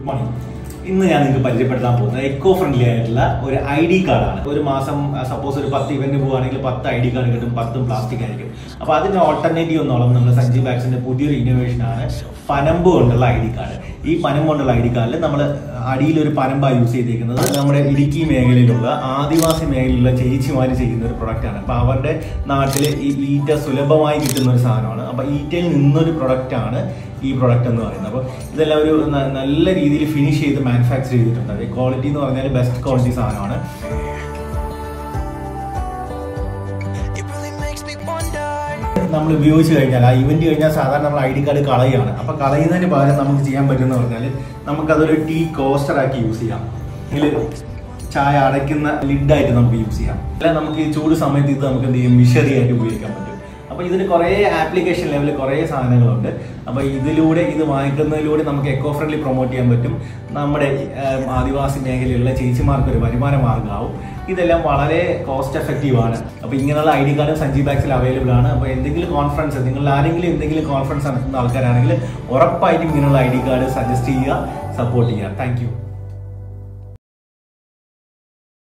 Good morning ഇന്ന് ഞാൻ നിങ്ങൾക്ക് പരിചയപ്പെടുത്താൻ പോകുന്നത് എക്കോ ഫ്രണ്ട്ലി ആയിട്ടുള്ള ഒരു ഐ ഡി കാർഡാണ് ഒരു മാസം സപ്പോസ് ഒരു പത്ത് ഇവന്റ് പോവുകയാണെങ്കിൽ പത്ത് ഐ ഡി കാർഡ് കിട്ടും പത്തും പ്ലാസ്റ്റിക് ആയിരിക്കും അപ്പോൾ അതിന് ഓൾട്ടർനേറ്റീവ് എന്നോളം നമ്മൾ സഞ്ജീവ് ബാക്സിന്റെ പുതിയൊരു ഇന്നോവേഷൻ ആണ് പനമ്പ് കൊണ്ടുള്ള ഐ ഡി കാർഡ് ഈ പനം കൊണ്ടുള്ള ഐ ഡി കാർഡിൽ നമ്മൾ അടിയിൽ ഒരു പനമ്പാണ് യൂസ് ചെയ്തിരിക്കുന്നത് നമ്മുടെ ഇടുക്കി മേഖലയിലുള്ള ആദിവാസി മേഖലയിലുള്ള ചേച്ചിമാർ ചെയ്യുന്ന ഒരു പ്രൊഡക്റ്റാണ് അപ്പോൾ അവരുടെ നാട്ടിൽ ഈ ഈറ്റ സുലഭമായി കിട്ടുന്ന ഒരു സാധനമാണ് അപ്പോൾ ഈറ്റയിൽ നിന്നൊരു പ്രൊഡക്റ്റാണ് ഈ പ്രൊഡക്റ്റ് എന്ന് പറയുന്നത് അപ്പോൾ ഇതെല്ലാം ഒരു ന- നല്ല രീതിയിൽ ഫിനിഷ് ചെയ്ത് മാനുഫാക്ചർ ചെയ്തിട്ടുണ്ട് അത് ക്വാളിറ്റി എന്ന് പറഞ്ഞാൽ ബെസ്റ്റ് ക്വാളിറ്റി സാധനമാണ് It really makes me wonder. നമ്മൾ ഉപയോഗിച്ച് കഴിഞ്ഞാൽ ആ ഇവന്റ് കഴിഞ്ഞാൽ സാധാരണ നമ്മൾ ഐ ഡി കാർഡ് കളയുകയാണ് അപ്പോൾ കളയുന്നതിന് പകരം നമുക്ക് ചെയ്യാൻ പറ്റുമെന്ന് പറഞ്ഞാൽ നമുക്കതൊരു ടീ കോസ്റ്റർ ആക്കി യൂസ് ചെയ്യാം ഇതിൽ ചായ അടയ്ക്കുന്ന ലിഡായിട്ട് നമുക്ക് യൂസ് ചെയ്യാം അല്ല നമുക്ക് ഈ ചൂട് സമയത്ത് ഇത് നമുക്ക് എന്ത് ചെയ്യും മിഷറി ആയിട്ട് ഉപയോഗിക്കാൻ പറ്റും അപ്പോൾ ഇതിന് കുറേ ആപ്ലിക്കേഷൻ ലെവലിൽ കുറേ സാധനങ്ങളുണ്ട് അപ്പോൾ ഇതിലൂടെ ഇത് വാങ്ങിക്കുന്നതിലൂടെ നമുക്ക് എക്കോ ഫ്രണ്ട്ലി പ്രൊമോട്ട് ചെയ്യാൻ പറ്റും നമ്മുടെ ഏം, ആദിവാസി മേഖലയിലുള്ള ചേച്ചിമാർക്ക് ഒരു വരുമാന മാർഗ്ഗമാവും ഇതെല്ലാം വളരെ കോസ്റ്റ് എഫക്റ്റീവ് ആണ് അപ്പോൾ ഇങ്ങനെയുള്ള ഐ ഡി കാർഡ് സഞ്ജീവ് ബാക്സിൽ അവൈലബിൾ ആണ് അപ്പോൾ എന്തെങ്കിലും കോൺഫറൻസ് നിങ്ങൾ ആരെങ്കിലും എന്തെങ്കിലും കോൺഫറൻസ് നടത്തുന്ന ആൾക്കാരാണെങ്കിൽ ഉറപ്പായിട്ടും ഇങ്ങനെയുള്ള ഐ ഡി കാർഡ് സജസ്റ്റ് ചെയ്യുക സപ്പോർട്ട് ചെയ്യുക താങ്ക്